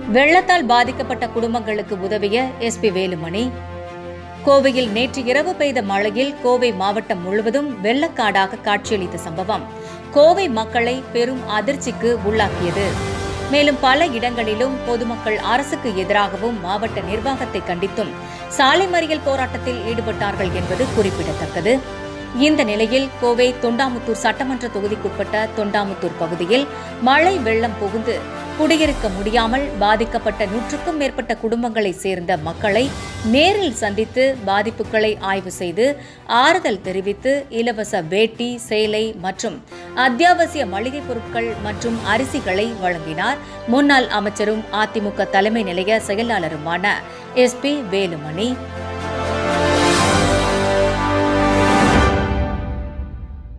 வெள்ளத்தால் பாதிக்கப்பட்ட குடும்பங்களுக்கு உதவிய எஸ்பி வேலுமணி கோவையில் நேற்று இரவு பெய்த மழையில் கோவை மாவட்டம் முழுவதும் வெள்ளக்காடாக காட்சியளித்த சம்பவம் கோவை மக்களை பெரும் அதிர்ச்சிக்கு உள்ளாக்கியது மேலும் பல இடங்களிலும் பொதுமக்கள் அரசுக்கு எதிராகவும் மாவட்ட நிர்வாகத்தை கண்டித்தும் சாலை மறியல் போராட்டத்தில் ஈடுபட்டார்கள் என்பது குறிப்பிடத்தக்கது இந்த நிலையில் கோவை தொண்டாமுத்தூர் சட்டமன்ற தொகுதிக்குட்பட்ட தொண்டாமுத்தூர் பகுதியில் மழை வெள்ளம் புகுந்து குடியிருக்க முடியாமல் பாதிக்கப்பட்ட நூற்றுக்கும் மேற்பட்ட குடும்பங்களைச் சேர்ந்த மக்களை நேரில் சந்தித்து பாதிப்புகளை ஆய்வு செய்து ஆறுதல் தெரிவித்து இலவச வேட்டி சேலை மற்றும் அத்தியாவசிய மளிகைப் பொருட்கள் மற்றும் அரிசிகளை வழங்கினார் முன்னாள் அமைச்சரும் அதிமுக தலைமை நிலைய செயலாளருமான எஸ்பி வேலுமணி